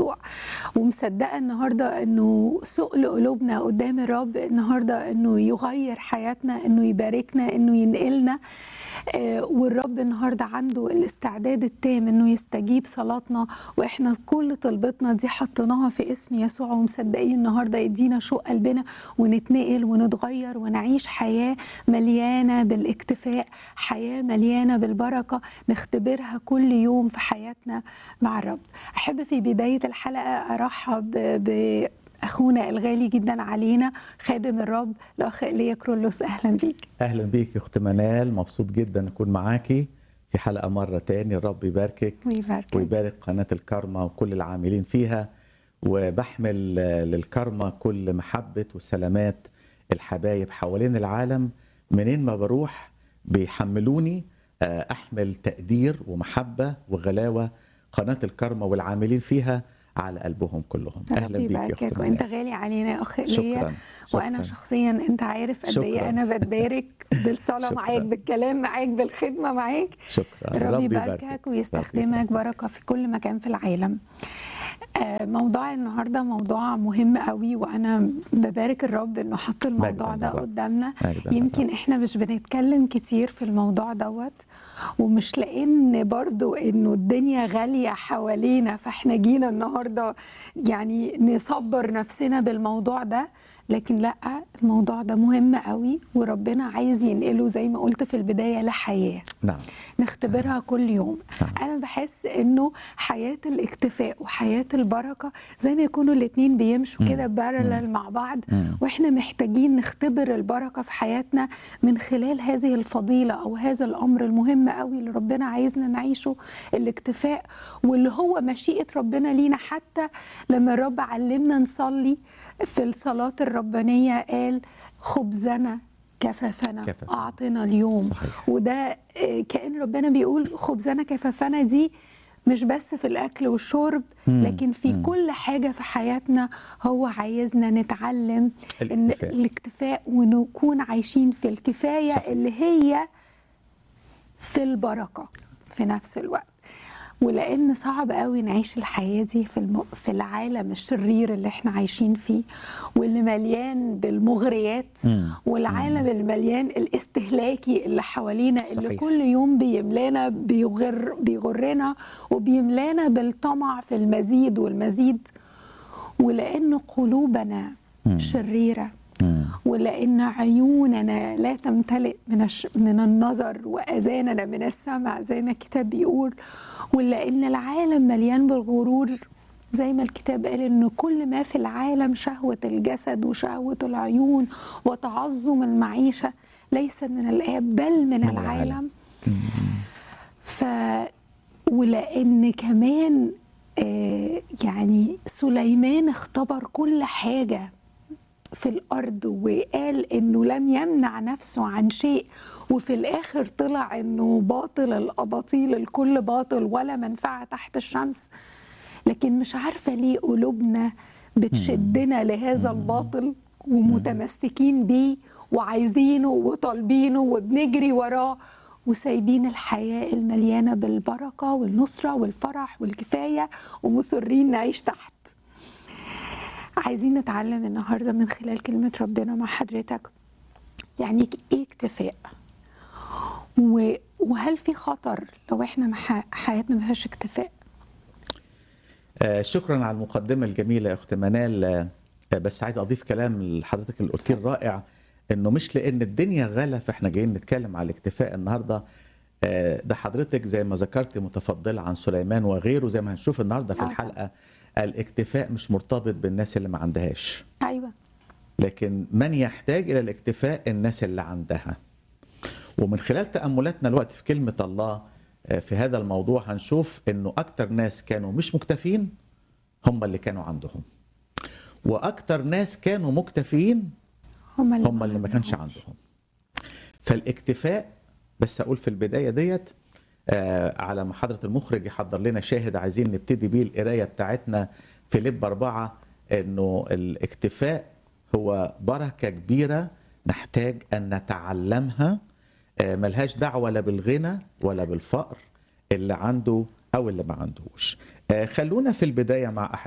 يسوع ومصدقه النهارده انه سؤل قلوبنا قدام الرب النهارده انه يغير حياتنا انه يباركنا انه ينقلنا آه، والرب النهارده عنده الاستعداد التام انه يستجيب صلاتنا واحنا كل طلبتنا دي حطيناها في اسم يسوع ومصدقين النهارده يدينا شوق قلبنا ونتنقل ونتغير ونعيش حياه مليانه بالاكتفاء حياه مليانه بالبركه نختبرها كل يوم في حياتنا مع الرب احب في بدايه الحلقه ارحب ب اخونا الغالي جدا علينا خادم الرب الاخ ايليا كرولوس اهلا بيك اهلا بيك يا اخت منال مبسوط جدا اكون معاكي في حلقه مره تاني الرب يباركك ويبارك ويبارك قناه الكارما وكل العاملين فيها وبحمل آه، للكارما كل محبه والسلامات الحبايب حوالين العالم منين ما بروح بيحملوني آه، احمل تقدير ومحبه وغلاوه قناه الكارما والعاملين فيها على قلبهم كلهم رب يباركك وانت غالي علينا يا اخ ايليا شكرا وانا شكراً. شخصيا انت عارف قد ايه شكراً. انا بتبارك بالصلاه شكراً. معاك بالكلام معاك بالخدمه معاك شكرا رب يباركك. يباركك ويستخدمك بركه في كل مكان في العالم آه، موضوع النهارده موضوع مهم قوي وانا ببارك الرب انه حط الموضوع مجداً ده للرب. قدامنا مجداً يمكن احنا مش بنتكلم كتير في الموضوع دوت ومش لان برضو انه الدنيا غاليه حوالينا فاحنا جينا النهارده يعني نصبر نفسنا بالموضوع ده لكن لا الموضوع ده مهم قوي وربنا عايز ينقله زي ما قلت في البدايه لحياه نعم نختبرها كل يوم نعم. انا بحس انه حياه الاكتفاء وحياه البركه زي ما يكونوا الاتنين بيمشوا مم. كده بارلل مع بعض مم. واحنا محتاجين نختبر البركه في حياتنا من خلال هذه الفضيله او هذا الامر المهم قوي اللي ربنا عايزنا نعيشه الاكتفاء واللي هو مشيئه ربنا لينا حتى لما الرب علمنا نصلي في الصلاه الربانيه قال خبزنا كفافنا كفافنا. اعطنا اليوم صحيح. وده آه، كأن ربنا بيقول خبزنا كفافنا دي مش بس في الأكل والشرب مم. لكن في مم. كل حاجة في حياتنا هو عايزنا نتعلم إن الاكتفاء. الاكتفاء ونكون عايشين في الكفاية صحيح. اللي هي في البركة في نفس الوقت ولان صعب قوي نعيش الحياه دي في الم... في العالم الشرير اللي احنا عايشين فيه واللي مليان بالمغريات مم. والعالم المليان الاستهلاكي اللي حوالينا اللي صحيح. كل يوم بيملانا بيغر بيغرنا وبيملانا بالطمع في المزيد والمزيد ولان قلوبنا مم. شريره مم. ولأن عيوننا لا تمتلئ من الش... من النظر وأذاننا من السمع زي ما الكتاب بيقول ولأن العالم مليان بالغرور زي ما الكتاب قال إن كل ما في العالم شهوة الجسد وشهوة العيون وتعظم المعيشة ليس من الآب بل من, من العالم العالم. ف ولان كمان آه، يعني سليمان اختبر كل حاجه في الارض وقال انه لم يمنع نفسه عن شيء وفي الاخر طلع انه باطل الاباطيل الكل باطل ولا منفعه تحت الشمس لكن مش عارفه ليه قلوبنا بتشدنا لهذا الباطل ومتمسكين بيه وعايزينه وطالبينه وبنجري وراه وسايبين الحياة المليانة بالبركة والنصرة والفرح والكفاية ومصرين نعيش تحت عايزين نتعلم النهاردة من خلال كلمة ربنا مع حضرتك يعني ايه اكتفاء و- وهل في خطر لو احنا مح- حياتنا ما فيهاش اكتفاء آه، شكرا على المقدمة الجميلة يا أخت منال آه، بس عايز أضيف كلام لحضرتك اللي قلتيه الرائع إنه مش لأن الدنيا غلا فإحنا جايين نتكلم على الاكتفاء النهاردة آه، ده حضرتك زي ما ذكرت متفضلة عن سليمان وغيره زي ما هنشوف النهاردة في آه، الحلقة الاكتفاء مش مرتبط بالناس اللي ما عندهاش ايوه لكن من يحتاج إلى الاكتفاء الناس اللي عندها ومن خلال تأملاتنا الوقت في كلمة الله آه، في هذا الموضوع هنشوف انه اكتر ناس كانوا مش مكتفين هم اللي كانوا عندهم واكتر ناس كانوا مكتفين هم اللي, هم اللي ما كانش عندهمش. عندهم فالاكتفاء بس اقول في البدايه ديت آه على ما حضره المخرج يحضر لنا شاهد عايزين نبتدي بيه القرايه بتاعتنا في لب اربعه انه الاكتفاء هو بركه كبيره نحتاج ان نتعلمها آه ملهاش دعوه لا بالغنى ولا بالفقر اللي عنده او اللي ما عندهوش آه خلونا في البدايه مع